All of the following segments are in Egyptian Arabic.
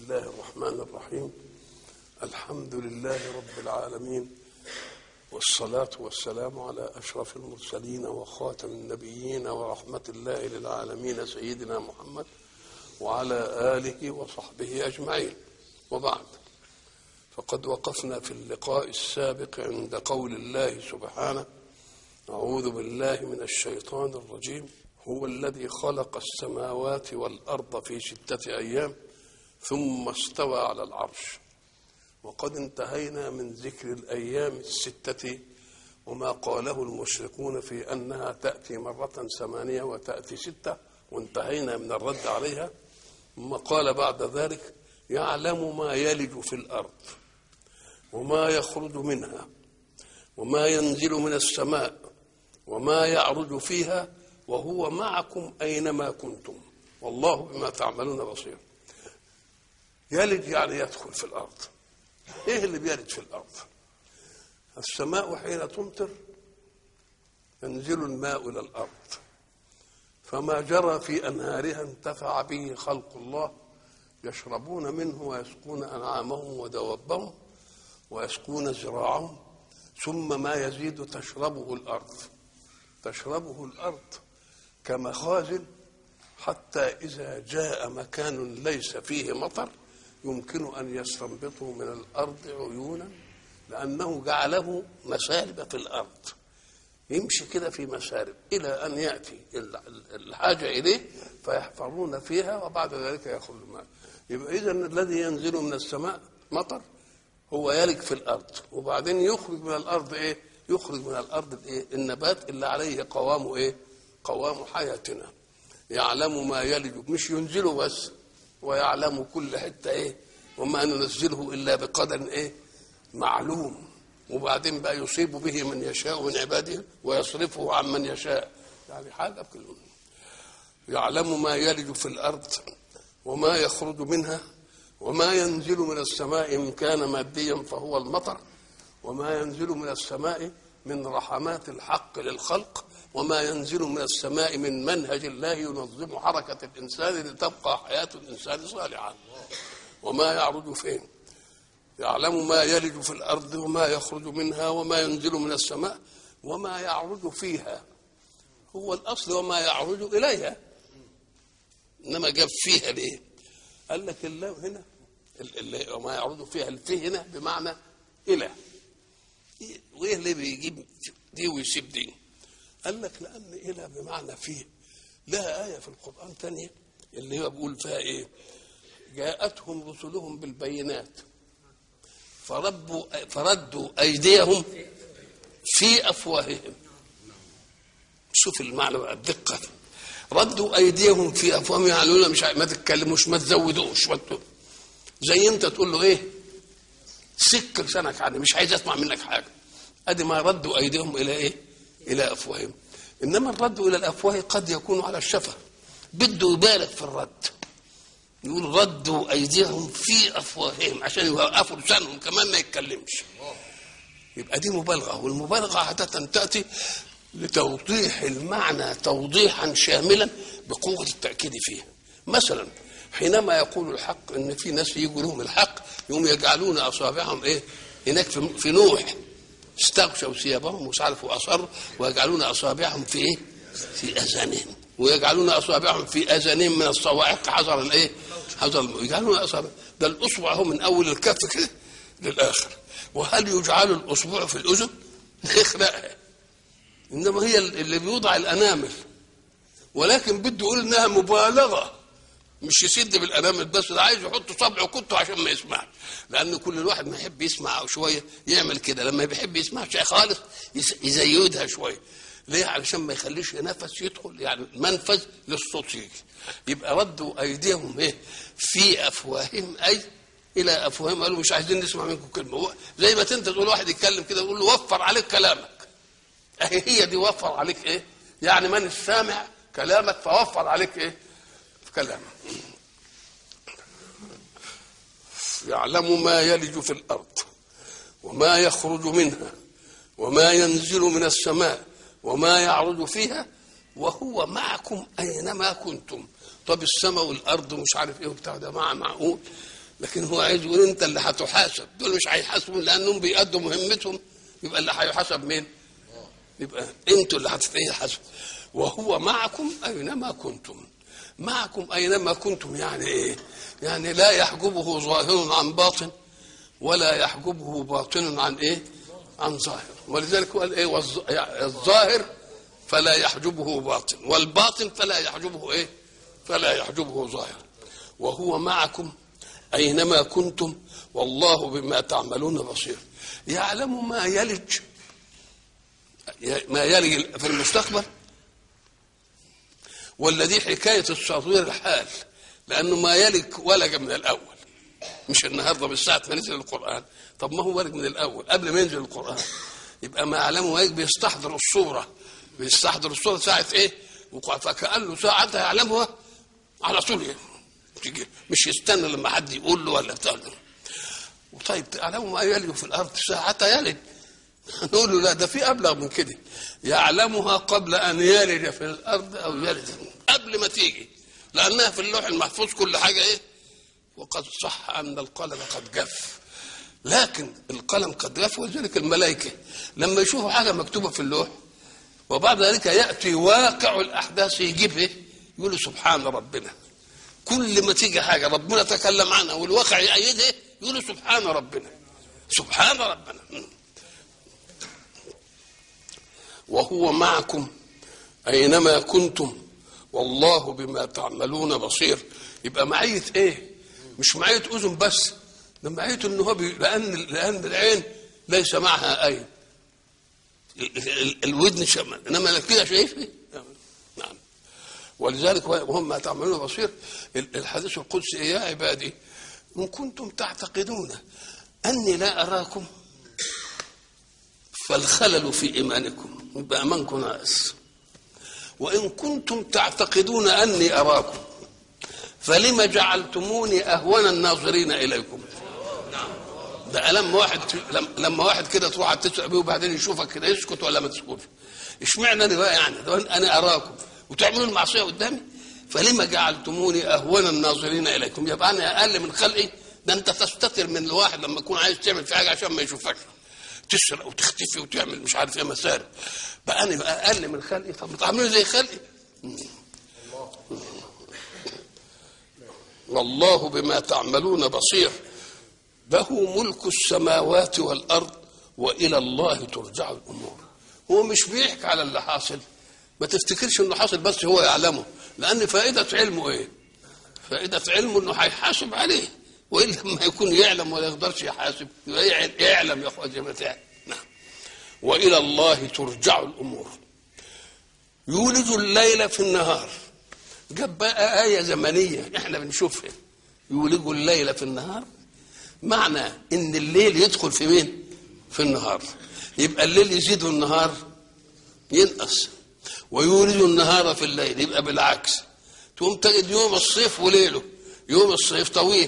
الله الرحمن الرحيم الحمد لله رب العالمين والصلاة والسلام على أشرف المرسلين وخاتم النبيين ورحمة الله للعالمين سيدنا محمد وعلى آله وصحبه أجمعين وبعد فقد وقفنا في اللقاء السابق عند قول الله سبحانه أعوذ بالله من الشيطان الرجيم هو الذي خلق السماوات والأرض في ستة أيام ثم استوى على العرش وقد انتهينا من ذكر الأيام الستة وما قاله المشركون في أنها تأتي مرة ثمانية وتأتي ستة وانتهينا من الرد عليها ثم قال بعد ذلك يعلم ما يلج في الأرض وما يخرج منها وما ينزل من السماء وما يعرج فيها وهو معكم أينما كنتم والله بما تعملون بصير يلج يعني يدخل في الأرض إيه اللي بيلج في الأرض السماء حين تمطر ينزل الماء إلى الأرض فما جرى في أنهارها انتفع به خلق الله يشربون منه ويسقون أنعامهم ودوابهم ويسقون زراعهم ثم ما يزيد تشربه الأرض تشربه الأرض كمخازن حتى إذا جاء مكان ليس فيه مطر يمكن أن يستنبطوا من الأرض عيونا لأنه جعله مسارب في الأرض يمشي كده في مسارب إلى أن يأتي الحاجة إليه فيحفرون فيها وبعد ذلك يخرج الماء يبقى إذا الذي ينزل من السماء مطر هو يلج في الأرض وبعدين يخرج من الأرض إيه؟ يخرج من الأرض الإيه؟ النبات اللي عليه قوام إيه؟ قوام حياتنا يعلم ما يلج مش ينزله بس ويعلم كل حته ايه وما ننزله الا بقدر ايه معلوم وبعدين بقى يصيب به من يشاء من عباده ويصرفه عن من يشاء يعني حاجه بكل يعلم ما يلج في الارض وما يخرج منها وما ينزل من السماء ان كان ماديا فهو المطر وما ينزل من السماء من رحمات الحق للخلق وما ينزل من السماء من منهج الله ينظم حركة الإنسان لتبقى حياة الإنسان صالحة وما يعرج فين يعلم ما يلج في الأرض وما يخرج منها وما ينزل من السماء وما يعرج فيها هو الأصل وما يعرج إليها إنما جاب فيها ليه قال لك الله هنا وما يعرج فيها الفيه هنا بمعنى إلى وإيه اللي بيجيب دي ويسيب دي قال لك لأن إلى بمعنى فيه لها آية في القرآن تانية اللي هو بيقول فيها إيه جاءتهم رسلهم بالبينات فربوا فردوا أيديهم في أفواههم شوف المعنى بقى الدقة ردوا أيديهم في أفواههم يعني مش ما تتكلموش ما تزودوش زي أنت تقول له إيه سك لسانك عني مش عايز أسمع منك حاجة أدي ما ردوا أيديهم إلى إيه الى افواههم انما الرد الى الافواه قد يكون على الشفه بده يبالغ في الرد يقول ردوا ايديهم في افواههم عشان يوقفوا لسانهم كمان ما يتكلمش يبقى دي مبالغه والمبالغه عاده تاتي لتوضيح المعنى توضيحا شاملا بقوه التاكيد فيه مثلا حينما يقول الحق ان في ناس يجوا لهم الحق يوم يجعلون اصابعهم ايه هناك في نوح استغشوا ثيابهم ومش عارف واصروا ويجعلون اصابعهم في ايه؟ في اذانهم ويجعلون اصابعهم في اذانهم من الصواعق حذر الايه؟ حذر يجعلون اصابع ده الاصبع هو من اول الكف كده للاخر وهل يجعل الاصبع في الاذن؟ يخلقها انما هي اللي بيوضع الانامل ولكن بده يقول انها مبالغه مش يسد بالانامل بس ده عايز يحط صبعه كنته عشان ما يسمعش لان كل الواحد ما يحب يسمع او شويه يعمل كده لما بيحب يسمع شيء خالص يزيدها شويه ليه علشان ما يخليش نفس يدخل يعني منفذ للصوت يجي يبقى ردوا ايديهم ايه في افواههم اي الى افواههم قالوا مش عايزين نسمع منكم كلمه زي ما انت تقول واحد يتكلم كده تقول له وفر عليك كلامك اهي هي دي وفر عليك ايه يعني من سامع كلامك فوفر عليك ايه كلامه يعلم ما يلج في الارض وما يخرج منها وما ينزل من السماء وما يعرج فيها وهو معكم اينما كنتم طب السماء والارض مش عارف ايه وبتاع ده مع معقول لكن هو عايز يقول انت اللي هتحاسب دول مش هيحاسبوا لانهم بيأدوا مهمتهم يبقى اللي هيحاسب مين؟ يبقى انتوا اللي هتتحاسبوا وهو معكم اينما كنتم معكم اينما كنتم يعني ايه؟ يعني لا يحجبه ظاهر عن باطن ولا يحجبه باطن عن ايه؟ عن ظاهر ولذلك قال ايه والظ- يعني الظاهر فلا يحجبه باطن والباطن فلا يحجبه ايه؟ فلا يحجبه ظاهر وهو معكم اينما كنتم والله بما تعملون بصير يعلم ما يلج ما يلج في المستقبل والذي حكايه التصوير الحال لانه ما يلج ولج من الاول مش النهارده بالساعه ما نزل القران طب ما هو ولج من الاول قبل ما ينزل القران يبقى ما يعلمه ما يلج بيستحضر الصوره بيستحضر الصوره ساعه ايه وقع- فكانه ساعتها يعلمها على طول يعني. تيجي مش يستنى لما حد يقول له ولا بتاع طيب تعلموا ما يلج في الارض ساعة يلج نقول له لا ده في ابلغ من كده يعلمها قبل ان يلج في الارض او يلج قبل ما تيجي لانها في اللوح المحفوظ كل حاجه ايه وقد صح ان القلم قد جف لكن القلم قد جف ولذلك الملائكه لما يشوفوا حاجه مكتوبه في اللوح وبعد ذلك ياتي واقع الاحداث يجيبه يقولوا سبحان ربنا كل ما تيجي حاجه ربنا تكلم عنها والواقع يأيدها يقولوا سبحان ربنا سبحان ربنا وهو معكم اينما كنتم والله بما تعملون بصير يبقى معيه ايه مش معيه اذن بس ده معيه ان هو بي... لان لان العين ليس معها اين ال- ال- الودن شمال انما كده شايف إيه؟ نعم ولذلك وهم ما تعملون بصير ال- الحديث القدسي يا عبادي ان كنتم تعتقدون اني لا اراكم فالخلل في ايمانكم يبقى ايمانكم ناقص وان كنتم تعتقدون اني اراكم فلم جعلتموني اهون الناظرين اليكم ده لما واحد لما- لما واحد كده تروح تسأل بيه وبعدين يشوفك كده يسكت ولا ما تسكتش اشمعنى انا بقى يعني ده انا اراكم وتعملوا المعصيه قدامي فلما جعلتموني اهون الناظرين اليكم يبقى انا اقل من خلقي ده انت تستتر من الواحد لما يكون عايز تعمل في حاجه عشان ما يشوفكش تسرق وتختفي وتعمل مش عارف ايه مسارب بقى انا بقى اقل من خلقي طب ما تعملوا زي خلقي والله بما تعملون بصير له ملك السماوات والارض والى الله ترجع الامور هو مش بيحكي على اللي حاصل ما تفتكرش انه حاصل بس هو يعلمه لان فائده علمه ايه فائده علمه انه هيحاسب عليه والا لما يكون يعلم ولا يقدرش يحاسب يبقى يعل- يعلم يا اخويا زي ما تعلم نعم والى الله ترجع الامور يولج الليل في النهار جاب بقى آية زمنية احنا بنشوفها يولج الليل في النهار معنى ان الليل يدخل في مين في النهار يبقى الليل يزيد والنهار ينقص ويولج النهار في الليل يبقى بالعكس تقوم تجد يوم الصيف وليله يوم الصيف طويل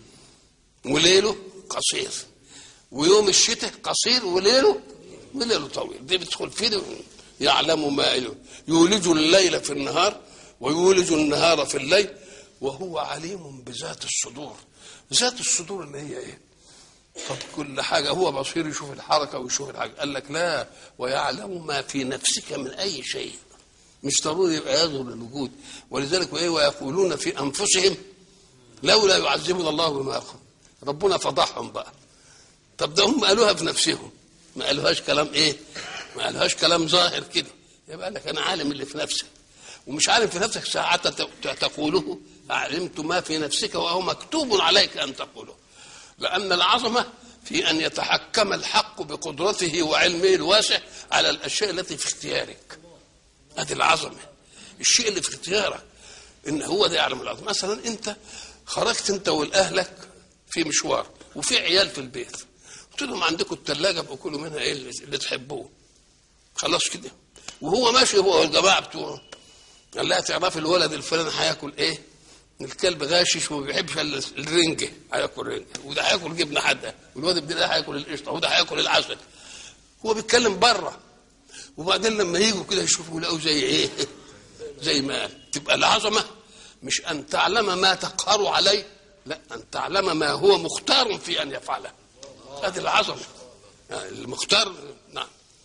وليله قصير ويوم الشتاء قصير وليله وليله طويل دي بتدخل فيه دي يعلم ما يلو. يولج الليل في النهار ويولج النهار في الليل وهو عليم بذات الصدور ذات الصدور اللي هي ايه طب كل حاجة هو بصير يشوف الحركة ويشوف الحاجة قال لك لا ويعلم ما في نفسك من أي شيء مش ضروري يبقى يظهر للوجود ولذلك وإيه ويقولون في أنفسهم لولا يعذبنا الله بما يقول ربنا فضحهم بقى طب ده هم قالوها في نفسهم ما قالوهاش كلام ايه ما قالوهاش كلام ظاهر كده يبقى لك انا عالم اللي في نفسك ومش عالم في نفسك ساعة ت- تقوله علمت ما في نفسك وهو مكتوب عليك ان تقوله لان العظمه في ان يتحكم الحق بقدرته وعلمه الواسع على الاشياء التي في اختيارك هذه العظمه الشيء اللي في اختيارك ان هو ده يعلم العظمه مثلا انت خرجت انت والاهلك في مشوار وفي عيال في البيت قلت لهم عندكم الثلاجه ابقوا كلوا منها ايه اللي اللي تحبوه خلاص كده وهو ماشي هو والجماعه بتوعه قال لها تعرفي الولد الفلاني هياكل ايه؟ الكلب غاشش وما بيحبش الا الرنجه هياكل رنجه وده هياكل جبنه حاده والواد ابن ده هياكل القشطه وده هياكل العسل هو بيتكلم بره وبعدين لما يجوا كده يشوفوا يلاقوا زي ايه؟ زي ما قال تبقى العظمه مش ان تعلم ما تقهر عليه لا ان تعلم ما هو مختار في ان يفعله هذه العظمه يعني المختار نعم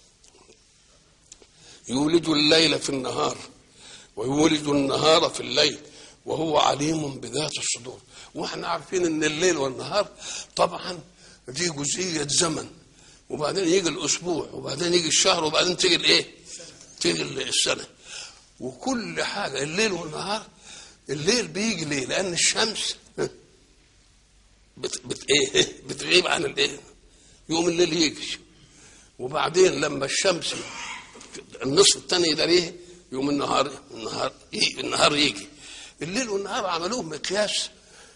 يولج الليل في النهار ويولج النهار في الليل وهو عليم بذات الصدور واحنا عارفين ان الليل والنهار طبعا دي جزئيه زمن وبعدين يجي الاسبوع وبعدين يجي الشهر وبعدين تيجي الايه تيجي السنه وكل حاجه الليل والنهار الليل بيجي ليه لان الشمس بت بت ايه بتغيب عن الايه يوم الليل يجي وبعدين لما الشمس النصف الثاني يداريه يوم النهار النهار يجي النهار يجي الليل والنهار عملوه مقياس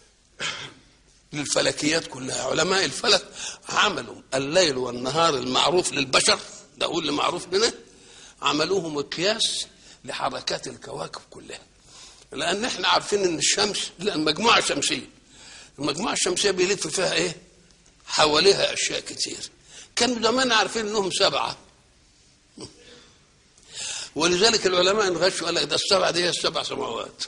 للفلكيات كلها علماء الفلك عملوا الليل والنهار المعروف للبشر ده هو اللي معروف لنا عملوه مقياس لحركات الكواكب كلها لان احنا عارفين ان الشمس لا المجموعه الشمسيه المجموعه الشمسيه بيلف فيها ايه حواليها اشياء كتير كانوا زمان عارفين انهم سبعه ولذلك العلماء انغشوا قال لك ده السبعه دي هي السبع سماوات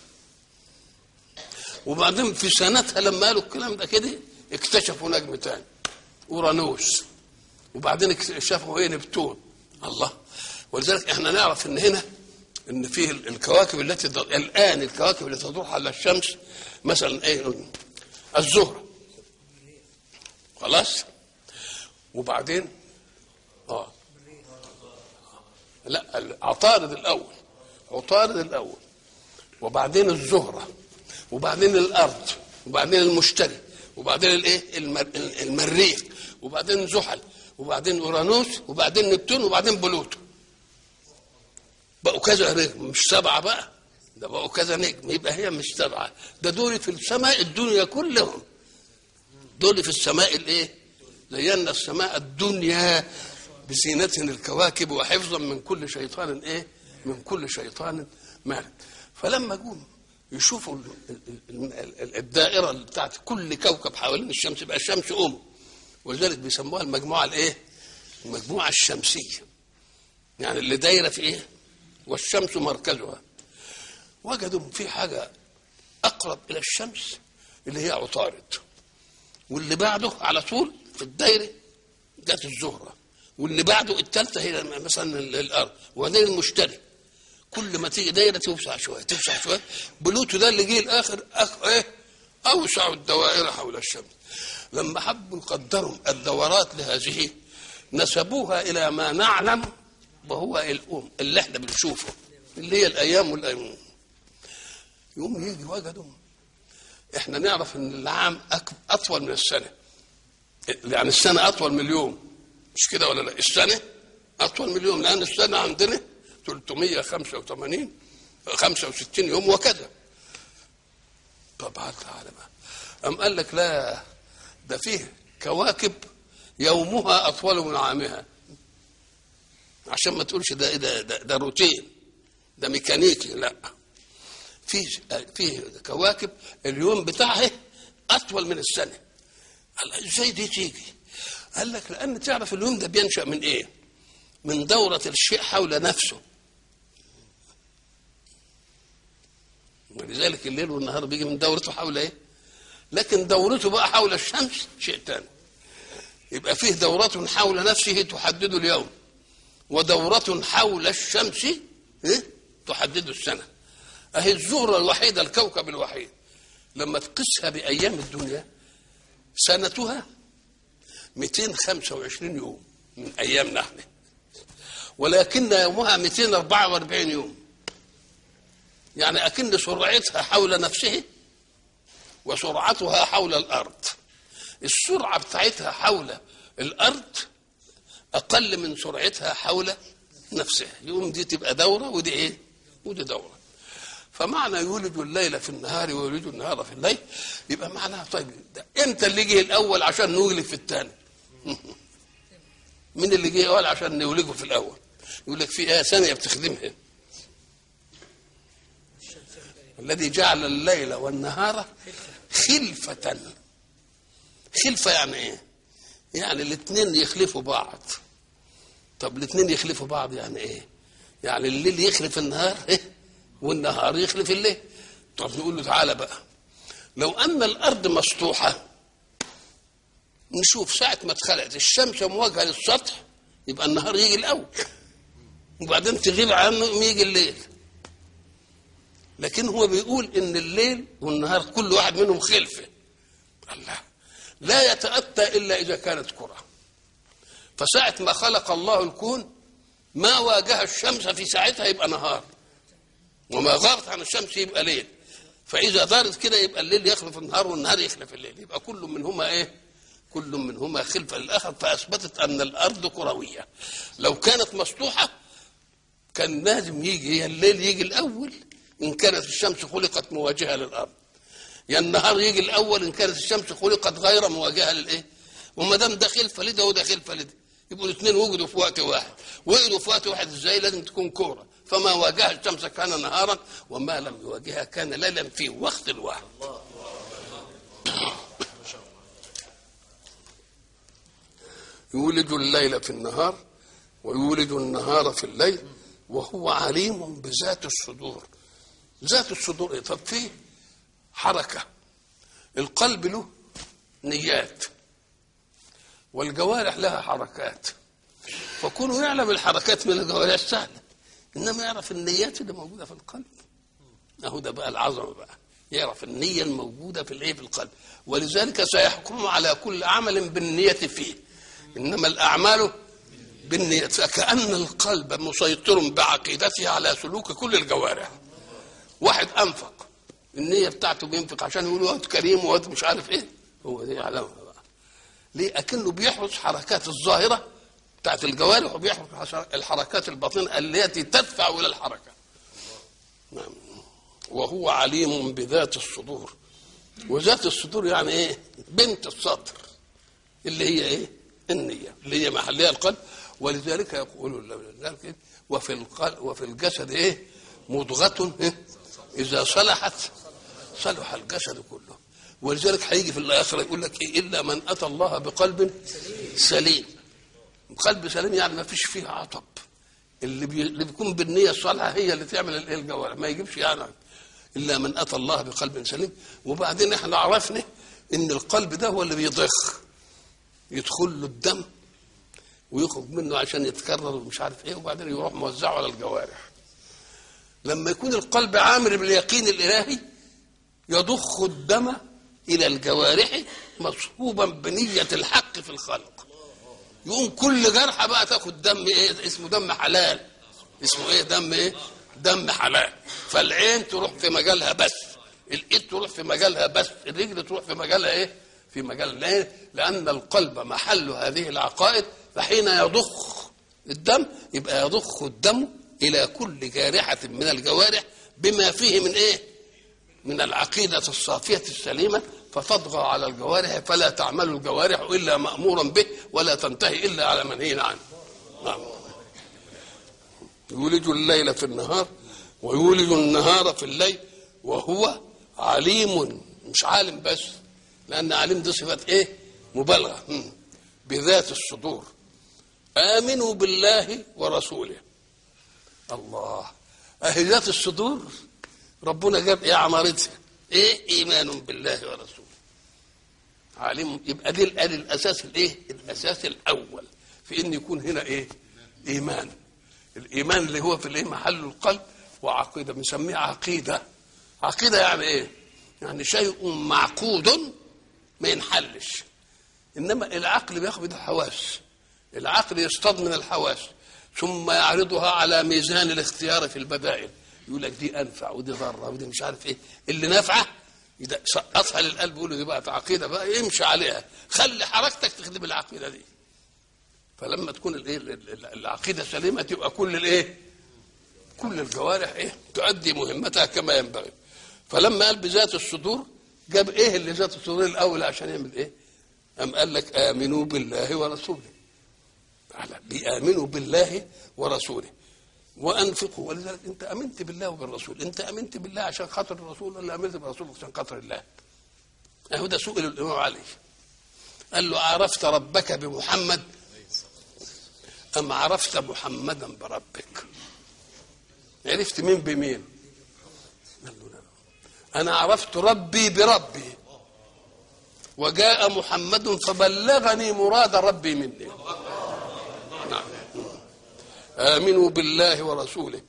وبعدين في سنتها لما قالوا الكلام ده كده اكتشفوا نجم تاني اورانوس وبعدين اكتشفوا ايه نبتون الله ولذلك احنا نعرف ان هنا ان فيه الكواكب التي الان الكواكب التي تدور على الشمس مثلا ايه الزهره خلاص وبعدين اه لا عطارد الاول عطارد الاول وبعدين الزهره وبعدين الارض وبعدين المشتري وبعدين الايه المر... المريخ وبعدين زحل وبعدين اورانوس وبعدين نبتون وبعدين بلوتو بقوا كذا نجم مش سبعه بقى ده بقوا كذا نجم يبقى هي مش سبعه ده دول في السماء الدنيا كلهم دول في السماء الايه زينا السماء الدنيا بزينة الكواكب وحفظا من كل شيطان ايه من كل شيطان مارد فلما جم يشوفوا الدائرة بتاعت كل كوكب حوالين الشمس يبقى الشمس أم ولذلك بيسموها المجموعة الإيه؟ المجموعة الشمسية يعني اللي دايرة في إيه؟ والشمس مركزها وجدوا في حاجة أقرب إلى الشمس اللي هي عطارد واللي بعده على طول في الدايرة جت الزهرة واللي بعده الثالثة هي مثلا الأرض وبعدين المشتري كل ما تيجي دايره توسع شويه توسع شويه بلوتو ده اللي جه الاخر أخ ايه اوسع الدوائر حول الشمس لما حبوا يقدروا الدورات لهذه نسبوها الى ما نعلم وهو الام اللي احنا بنشوفه اللي هي الايام والايام يوم يجي وجدوا احنا نعرف ان العام اطول من السنه يعني السنه اطول من اليوم مش كده ولا لا السنه اطول من اليوم لان السنه عندنا 385 65 يوم وكذا طبعا تعالى بقى أم قال لك لا ده فيه كواكب يومها أطول من عامها عشان ما تقولش ده ده ده, ده روتين ده ميكانيكي لا في في كواكب اليوم بتاعها أطول من السنة قال ازاي دي تيجي؟ قال لك لأن تعرف اليوم ده بينشأ من إيه؟ من دورة الشيء حول نفسه ولذلك الليل والنهار بيجي من دورته حول ايه لكن دورته بقى حول الشمس شيء ثاني يبقى فيه دورة حول نفسه تحدد اليوم ودورة حول الشمس إيه؟ تحدد السنة أهي الزهرة الوحيدة الكوكب الوحيد لما تقيسها بأيام الدنيا سنتها 225 يوم من أيامنا احنا ولكن يومها 244 يوم يعني أكن سرعتها حول نفسه وسرعتها حول الأرض السرعة بتاعتها حول الأرض أقل من سرعتها حول نفسها يوم دي تبقى دورة ودي إيه ودي دورة فمعنى يولج الليل في النهار ويولج النهار في الليل يبقى معناها طيب ده امتى اللي جه الاول عشان نولج في الثاني مين اللي جه الاول عشان نولجه في الاول يقول لك في ايه ثانيه بتخدمها الذي جعل الليل والنهار خلفة خلفة يعني ايه؟ يعني الاثنين يخلفوا بعض طب الاثنين يخلفوا بعض يعني ايه؟ يعني الليل يخلف النهار إيه؟ والنهار يخلف الليل طب نقول له تعالى بقى لو ان الارض مسطوحه نشوف ساعه ما اتخلقت الشمس مواجهه للسطح يبقى النهار يجي الاول وبعدين تغيب عنه يجي الليل لكن هو بيقول ان الليل والنهار كل واحد منهم خلفه الله لا يتأتى إلا إذا كانت كرة فساعة ما خلق الله الكون ما واجه الشمس في ساعتها يبقى نهار وما غابت عن الشمس يبقى ليل فإذا دارت كده يبقى الليل يخلف النهار والنهار يخلف الليل يبقى كل منهما إيه كل منهما خلف الآخر فأثبتت أن الأرض كروية لو كانت مسطوحة كان لازم يجي يا الليل يجي الأول إن كانت الشمس خلقت مواجهة للأرض يا النهار يجي الاول ان كانت الشمس خلقت غير مواجهه للايه وما دام ده خلفه لده وده خلفه لده يبقوا الاثنين وجدوا في وقت واحد وجدوا في وقت واحد ازاي لازم تكون كوره فما واجه الشمس كان نهارا وما لم يواجهها كان ليلا في وقت واحد يولد الليل في النهار ويولد النهار في الليل وهو عليم بذات الصدور ذات الصدور ايه طب فيه حركة القلب له نيات والجوارح لها حركات فكونه يعلم الحركات من الجوارح سهلة إنما يعرف النيات اللي موجودة في القلب أهو ده بقى العظمة بقى يعرف النية الموجودة في الإيه في القلب ولذلك سيحكم على كل عمل بالنية فيه إنما الأعمال بالنية فكأن القلب مسيطر بعقيدته على سلوك كل الجوارح واحد أنفق النية بتاعته بينفق عشان يقول واد كريم واد مش عارف ايه هو دي يعلمها بقى ليه اكنه بيحرس حركات الظاهرة بتاعت الجوارح وبيحرس الحركات الباطنة التي تدفع الى الحركة نعم وهو عليم بذات الصدور وذات الصدور يعني ايه بنت السطر اللي هي ايه النية اللي هي محلها القلب ولذلك يقول ذلك وفي القلب وفي الجسد ايه مضغة إيه؟ إذا صلحت صلح الجسد كله ولذلك هيجي في الآخرة يقول لك إيه إلا من أتى الله بقلب سليم قلب سليم يعني ما فيش فيه عطب اللي, بي... اللي بيكون بالنية الصالحة هي اللي تعمل الايه الجوارح ما يجيبش يعني إلا من أتى الله بقلب سليم وبعدين احنا عرفنا إن القلب ده هو اللي بيضخ يدخل له الدم ويخرج منه عشان يتكرر ومش عارف ايه وبعدين يروح موزعه على الجوارح لما يكون القلب عامر باليقين الالهي يضخ الدم الى الجوارح مصحوبا بنيه الحق في الخلق يقوم كل جرحه بقى تاخد دم ايه اسمه دم حلال اسمه ايه دم ايه دم حلال فالعين تروح في مجالها بس الايد تروح في مجالها بس الرجل تروح في مجالها ايه في مجال ليه لان القلب محل هذه العقائد فحين يضخ الدم يبقى يضخ الدم الى كل جارحه من الجوارح بما فيه من ايه من العقيده الصافيه السليمه فتطغى على الجوارح فلا تعمل الجوارح الا مامورا به ولا تنتهي الا على منهي عنه نعم يولج الليل في النهار ويولج النهار في الليل وهو عليم مش عالم بس لان عليم دي صفه ايه مبالغه بذات الصدور امنوا بالله ورسوله الله اهي ذات الصدور ربنا جاب ايه عمارتها ايه ايمان بالله ورسوله عليم يبقى دي ادي الاساس الايه الاساس الاول في ان يكون هنا ايه ايمان الايمان اللي هو في الايه محل القلب وعقيده بنسميه عقيده عقيده يعني ايه يعني شيء معقود ما ينحلش انما العقل بياخد الحواس العقل يصطاد من الحواس ثم يعرضها على ميزان الاختيار في البدائل يقول لك دي انفع ودي ضاره ودي مش عارف ايه اللي نافعه سقطها للقلب يقول له دي بقت عقيده بقى يمشي عليها خلي حركتك تخدم العقيده دي فلما تكون الايه العقيده سليمه تبقى كل الايه كل الجوارح ايه تؤدي مهمتها كما ينبغي فلما قال بذات الصدور جاب ايه اللي ذات الصدور الاول عشان يعمل ايه أم قال لك آمنوا بالله ورسوله على بيآمنوا بالله ورسوله وأنفقوا ولذلك أنت آمنت بالله وبالرسول أنت آمنت بالله عشان خاطر الرسول ولا آمنت بالرسول عشان خاطر الله أهو ده سئل الإمام علي قال له عرفت ربك بمحمد أم عرفت محمدا بربك عرفت مين بمين قال له لا انا عرفت ربي بربي وجاء محمد فبلغني مراد ربي مني نعم امنوا بالله ورسوله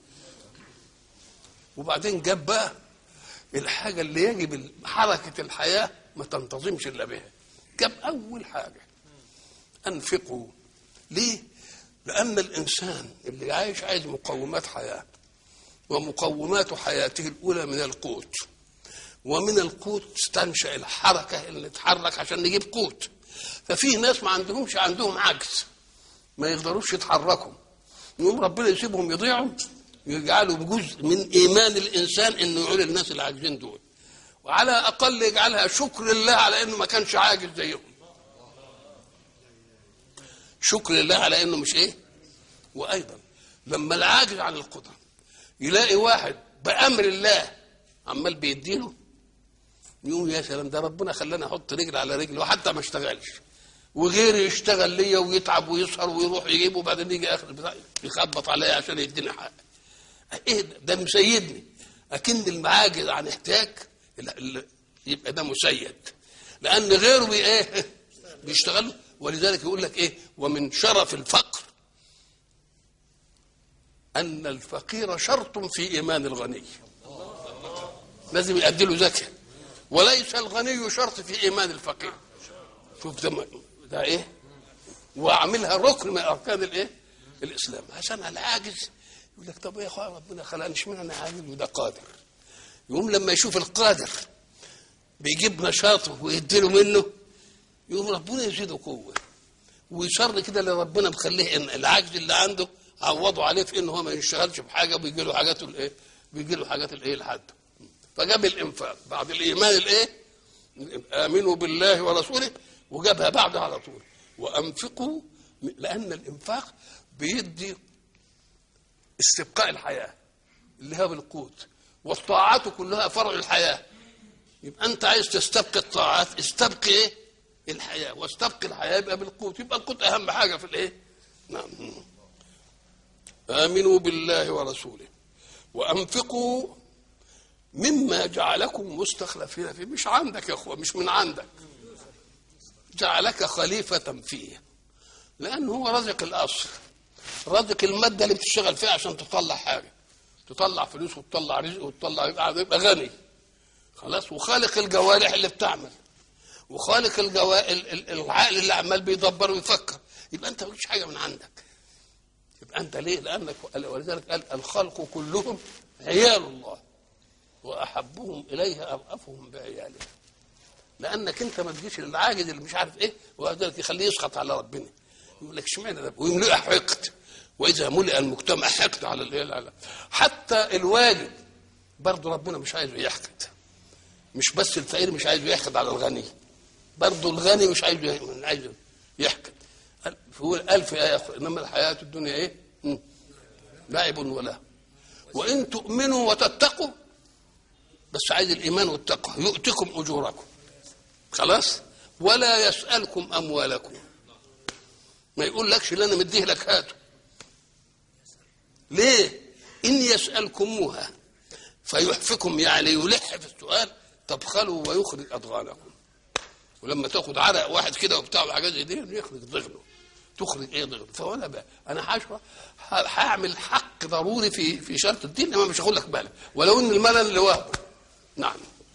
وبعدين جاب بقى الحاجه اللي يجب حركه الحياه ما تنتظمش الا بها جاب اول حاجه انفقوا ليه لان الانسان اللي عايش عايز مقومات حياه ومقومات حياته الاولى من القوت ومن القوت تستنشا الحركه اللي تتحرك عشان نجيب قوت ففي ناس ما عندهمش عندهم عجز ما يقدروش يتحركوا يقوم ربنا يسيبهم يضيعوا يجعلوا جزء من ايمان الانسان انه يقول للناس اللي عاجزين دول وعلى اقل يجعلها شكر لله على انه ما كانش عاجز زيهم شكر لله على انه مش ايه وايضا لما العاجز عن القدره يلاقي واحد بامر الله عمال بيديله يقول يا سلام ده ربنا خلاني احط رجل على رجل وحتى ما اشتغلش وغيري يشتغل ليا ويتعب ويسهر ويروح يجيب وبعدين يجي اخر البتاع يخبط عليا عشان يديني حق ايه ده, ده مسيدني اكن المعاجز عن احتياج يبقى ده مسيد لان غيره بي ايه بيشتغل ولذلك يقول لك ايه ومن شرف الفقر ان الفقير شرط في ايمان الغني لازم يؤدي له زكاه وليس الغني شرط في ايمان الفقير شوف ده ده ايه واعملها ركن من اركان الايه الاسلام عشان العاجز يقول لك طب يا اخويا ربنا خلقني اشمعنى عاجز وده قادر يقوم لما يشوف القادر بيجيب نشاطه ويديله منه يقوم ربنا يزيده قوه ويصر كده اللي ربنا مخليه ان العجز اللي عنده عوضوا عليه في ان هو ما يشتغلش بحاجه وبيجي له حاجات الايه بيجي له حاجات الايه لحد فجاب الانفاق بعد الايمان الايه امنوا بالله ورسوله وجابها بعد على طول وانفقوا لان الانفاق بيدي استبقاء الحياه اللي هي بالقوت والطاعات كلها فرع الحياه يبقى انت عايز تستبقي الطاعات استبقي ايه الحياه واستبقي الحياه يبقى بالقوت يبقى القوت اهم حاجه في الايه نعم امنوا بالله ورسوله وانفقوا مما جعلكم مستخلفين فيه مش عندك يا اخوه مش من عندك جعلك خليفة فيه لأن هو رزق الأصل رزق المادة اللي بتشتغل فيها عشان تطلع حاجة تطلع فلوس وتطلع رزق وتطلع يبقى, يبقى غني خلاص وخالق الجوارح اللي بتعمل وخالق الجوا... العقل اللي عمال بيدبر ويفكر يبقى انت مفيش حاجه من عندك يبقى انت ليه؟ لانك ولذلك قال الخلق كلهم عيال الله واحبهم اليه ارأفهم بعياله لانك انت ما تجيش للعاجز اللي مش عارف ايه وذلك يخليه يسخط على ربنا يقول لك اشمعنى ده ويملئ حقد واذا ملئ المجتمع حقد على الايه حتى الواجب برضه ربنا مش عايزه يحقد مش بس الفقير مش عايزه يحقد على الغني برضه الغني مش عايزه عايزه يحقد هو ألف آية إنما الحياة الدنيا إيه؟ لعب وله وإن تؤمنوا وتتقوا بس عايز الإيمان والتقوى يؤتكم أجوركم خلاص ولا يسألكم أموالكم ما يقول لكش اللي أنا مديه لك هاته ليه إن يسألكموها فيحفكم يعني يلح في السؤال تبخلوا ويخرج أضغانكم ولما تاخد عرق واحد كده وبتاع وحاجات زي دي يخرج ضغنه تخرج ايه ضغن فانا بقى انا حاشره هعمل حق ضروري في في شرط الدين انما مش هاخد لك بالك ولو ان الملل اللي وهبه نعم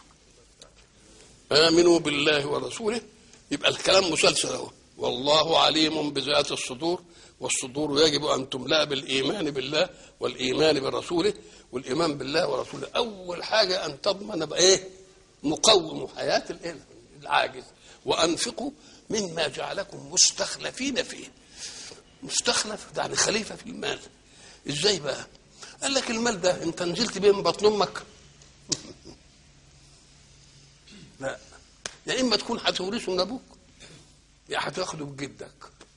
امنوا بالله ورسوله يبقى الكلام مسلسل اهو والله عليم بذات الصدور والصدور يجب ان تملا بالايمان بالله والايمان برسوله والايمان بالله ورسوله اول حاجه ان تضمن بايه مقوم حياه الايه العاجز وانفقوا مما جعلكم مستخلفين فيه مستخلف ده يعني خليفه في المال ازاي بقى قال لك المال ده انت نزلت بيه من بطن امك لا يا اما تكون هتورثه من ابوك يا هتاخده بجدك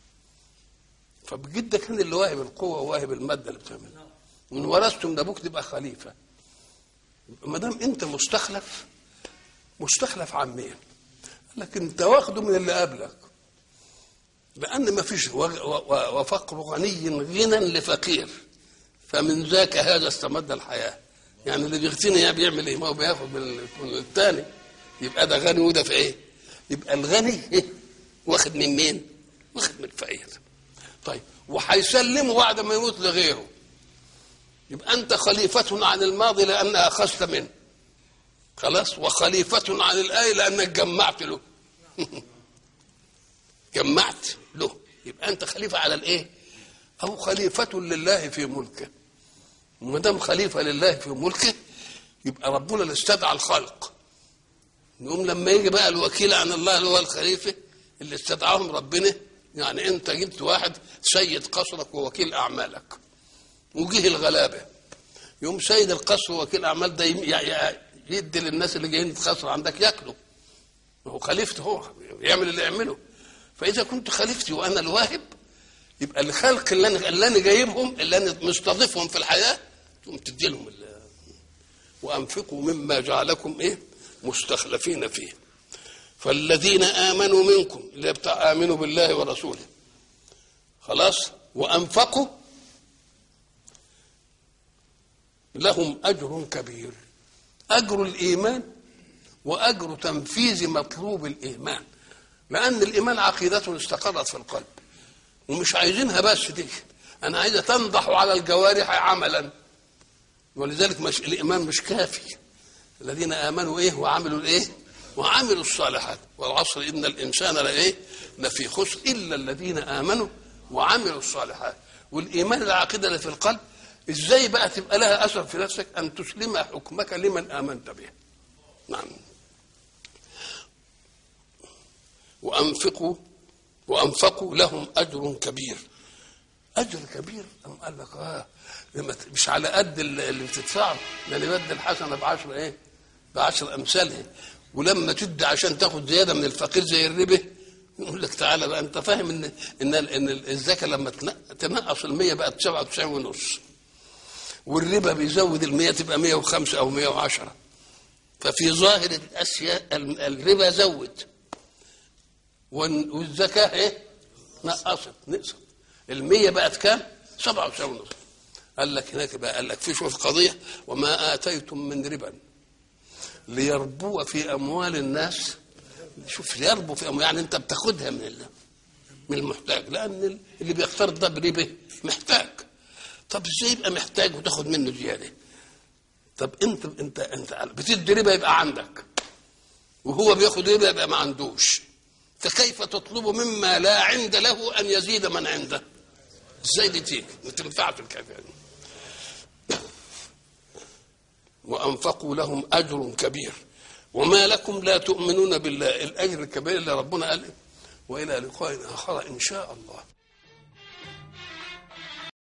فبجدك كان اللي واهب القوه وواهب الماده اللي بتعملها وان ورثته من ابوك تبقى خليفه ما دام انت مستخلف مستخلف عن مين؟ لكن انت واخده من اللي قبلك لان ما فيش وفقر غني غنى لفقير فمن ذاك هذا استمد الحياه يعني اللي بيغتني بيعمل ايه ما هو بياخد من من الثاني يبقى ده غني وده في ايه يبقى الغني إيه؟ واخد من مين واخد من الفقير طيب وهيسلمه بعد ما يموت لغيره يبقى انت خليفة عن الماضي لان اخذت منه خلاص وخليفة عن الآية لأنك جمعت له جمعت له يبقى أنت خليفة على الإيه؟ أو خليفة لله في ملكه وما دام خليفة لله في ملكه يبقى ربنا اللي استدعى الخلق يقوم لما يجي بقى الوكيل عن الله اللي هو الخليفة اللي استدعاهم ربنا يعني أنت جبت واحد سيد قصرك ووكيل أعمالك وجه الغلابة يوم سيد القصر ووكيل أعمال ده يدي للناس اللي جايين يتخسروا عندك ياكلوا هو خليفته هو يعمل اللي يعمله فاذا كنت خليفتي وانا الواهب يبقى الخلق اللي انا اللي انا جايبهم اللي انا مستضيفهم في الحياه تقوم تدي لهم وانفقوا مما جعلكم ايه مستخلفين فيه فالذين امنوا منكم اللي بتاع امنوا بالله ورسوله خلاص وانفقوا لهم اجر كبير أجر الإيمان وأجر تنفيذ مطلوب الإيمان لأن الإيمان عقيدة استقرت في القلب ومش عايزينها بس دي أنا عايزة تنضح على الجوارح عملا ولذلك مش الإيمان مش كافي الذين آمنوا إيه وعملوا الإيه وعملوا الصالحات والعصر إن الإنسان لإيه لفي خسر إلا الذين آمنوا وعملوا الصالحات والإيمان العقيدة اللي في القلب ازاي بقى تبقى لها اثر في نفسك ان تسلم حكمك لمن امنت به نعم وانفقوا وانفقوا لهم اجر كبير اجر كبير ام قال لك اه مش على قد اللي بتدفعه ده انا بدي الحسنه بعشر ايه بعشر امثالها ولما تدي عشان تاخد زياده من الفقير زي الربا يقول لك تعالى بقى انت فاهم ان ان ان الزكاه لما تنقص ال 100 بقت 97 ونص والربا بيزود المية تبقى 105 أو 110 ففي ظاهر الأشياء الربا زود والزكاة إيه؟ نقصت نقصت المية بقت كام؟ 97 ونص قال لك هناك بقى قال لك في شوف قضية وما آتيتم من ربا ليربو في أموال الناس شوف يربو في أموال يعني أنت بتاخدها من الله من المحتاج لأن اللي بيقترض ده بربا محتاج طب ازاي يبقى محتاج وتاخد منه زياده طب انت انت انت بتدي ربا يبقى عندك وهو بياخد ربا يبقى ما عندوش فكيف تطلب مما لا عند له ان يزيد من عنده ازاي دي تيجي ما تنفعش الكافر وانفقوا لهم اجر كبير وما لكم لا تؤمنون بالله الاجر الكبير اللي ربنا قال والى لقاء اخر ان شاء الله